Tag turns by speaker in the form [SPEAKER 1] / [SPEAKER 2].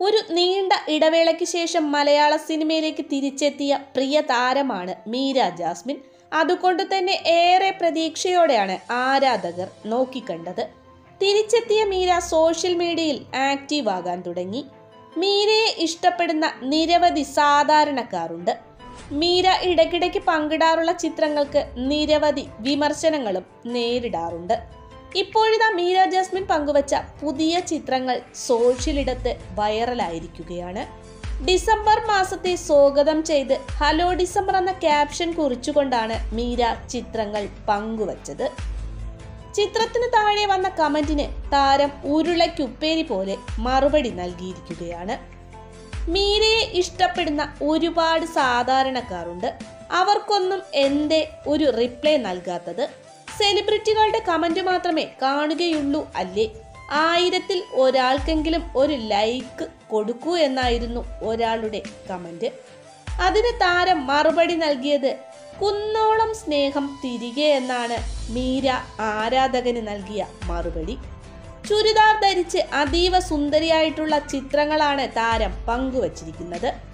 [SPEAKER 1] ഒരു നീണ്ട ഇടവേളയ്ക്ക് ശേഷം മലയാള സിനിമയിലേക്ക് തിരിച്ചെത്തിയ പ്രിയ താരമാണ് മീര ജാസ്മിൻ അതുകൊണ്ട് തന്നെ ഏറെ പ്രതീക്ഷയോടെയാണ് ആരാധകർ നോക്കിക്കണ്ടത് തിരിച്ചെത്തിയ മീര സോഷ്യൽ മീഡിയയിൽ ആക്റ്റീവ് ആകാൻ തുടങ്ങി മീരയെ ഇഷ്ടപ്പെടുന്ന നിരവധി സാധാരണക്കാരുണ്ട് മീര ഇടയ്ക്കിടയ്ക്ക് പങ്കിടാറുള്ള ചിത്രങ്ങൾക്ക് നിരവധി വിമർശനങ്ങളും നേരിടാറുണ്ട് ഇപ്പോഴിതാ മീര ജാസ്മിൻ പങ്കുവച്ച പുതിയ ചിത്രങ്ങൾ സോഷ്യലിടത്ത് വൈറലായിരിക്കുകയാണ് ഡിസംബർ മാസത്തെ സ്വാഗതം ചെയ്ത് ഹലോ ഡിസംബർ എന്ന ക്യാപ്ഷൻ കുറിച്ചുകൊണ്ടാണ് മീര ചിത്രങ്ങൾ പങ്കുവച്ചത് ചിത്രത്തിന് താഴെ വന്ന കമന്റിന് താരം ഉരുളയ്ക്കുപ്പേരി പോലെ മറുപടി നൽകിയിരിക്കുകയാണ് മീരയെ ഇഷ്ടപ്പെടുന്ന ഒരുപാട് സാധാരണക്കാരുണ്ട് അവർക്കൊന്നും എന്തേ ഒരു റിപ്ലൈ നൽകാത്തത് സെലിബ്രിറ്റികളുടെ കമന്റ് മാത്രമേ കാണുകയുള്ളൂ അല്ലേ ആയിരത്തിൽ ഒരാൾക്കെങ്കിലും ഒരു ലൈക്ക് കൊടുക്കൂ എന്നായിരുന്നു ഒരാളുടെ കമന്റ് അതിന് താരം മറുപടി നൽകിയത് കുന്നോളം സ്നേഹം തിരികെ എന്നാണ് മീര ആരാധകന് നൽകിയ മറുപടി ചുരിദാർ ധരിച്ച് അതീവ സുന്ദരിയായിട്ടുള്ള ചിത്രങ്ങളാണ് താരം പങ്കുവച്ചിരിക്കുന്നത്